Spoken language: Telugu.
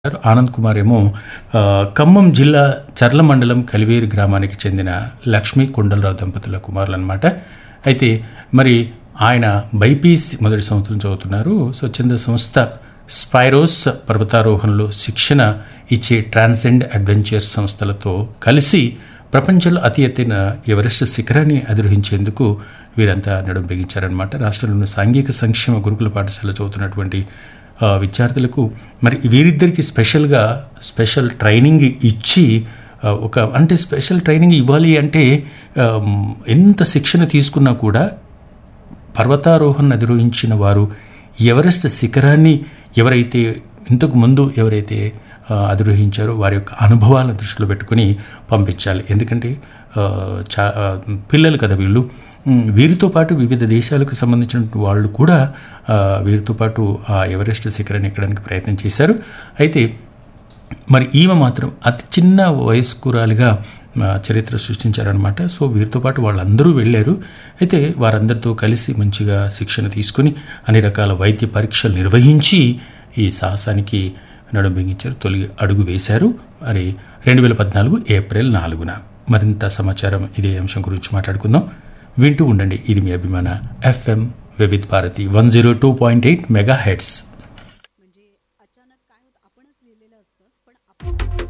గారు ఆనంద్ కుమార్ ఏమో ఆ, ఖమ్మం జిల్లా చర్ల మండలం కలివేరు గ్రామానికి చెందిన లక్ష్మీ కొండలరావు దంపతుల కుమారులు అనమాట అయితే మరి ఆయన బైపీస్ మొదటి సంవత్సరం చదువుతున్నారు స్వచ్ఛంద సంస్థ స్పైరోస్ పర్వతారోహణలో శిక్షణ ఇచ్చే ట్రాన్సెండ్ అడ్వెంచర్స్ సంస్థలతో కలిసి ప్రపంచంలో అతి ఎత్తైన ఎవరెస్ట్ శిఖరాన్ని అధిరోహించేందుకు వీరంతా నడుం బిగించారనమాట రాష్ట్రంలోని సాంఘిక సంక్షేమ గురుకుల పాఠశాల చదువుతున్నటువంటి ఆ, విద్యార్థులకు మరి వీరిద్దరికి స్పెషల్గా స్పెషల్ ట్రైనింగ్ ఇచ్చి ఆ, ఒక అంటే స్పెషల్ ట్రైనింగ్ ఇవ్వాలి అంటే ఆ, ఎంత శిక్షణ తీసుకున్నా కూడా పర్వతారోహణ అధిరోహించిన వారు ఎవరెస్ట్ శిఖరాన్ని ఎవరైతే ఇంతకు ముందు ఎవరైతే ఆ, అధిరోహించారో వారి యొక్క అనుభవాలను దృష్టిలో పెట్టుకుని పంపించాలి ఎందుకంటే ఆ, చా ఆ, పిల్లలు కదా వీళ్ళు ఉమ్, వీరితో పాటు వివిధ దేశాలకు సంబంధించిన వాళ్ళు కూడా ఆ, వీరితో పాటు ఆ ఎవరెస్ట్ శిఖరాన్ని ఎక్కడానికి ప్రయత్నం చేశారు అయితే మరి ఈమె మాత్రం అతి చిన్న వయస్కురాలిగా ఆ, చరిత్ర సృష్టించారనమాట సో వీరితో పాటు వాళ్ళందరూ వెళ్ళారు అయితే వారందరితో కలిసి మంచిగా శిక్షణ తీసుకుని అన్ని రకాల వైద్య పరీక్షలు నిర్వహించి ఈ సాహసానికి నడుం బిగించారు తొలి అడుగు వేశారు మరి రెండు వేల పద్నాలుగు ఏప్రిల్ నాలుగున మరింత సమాచారం ఇదే అంశం గురించి మాట్లాడుకుందాం వింటూ ఉండండి ఇది మీ అభిమాన FM Vividh Bharati one zero two point eight mega heads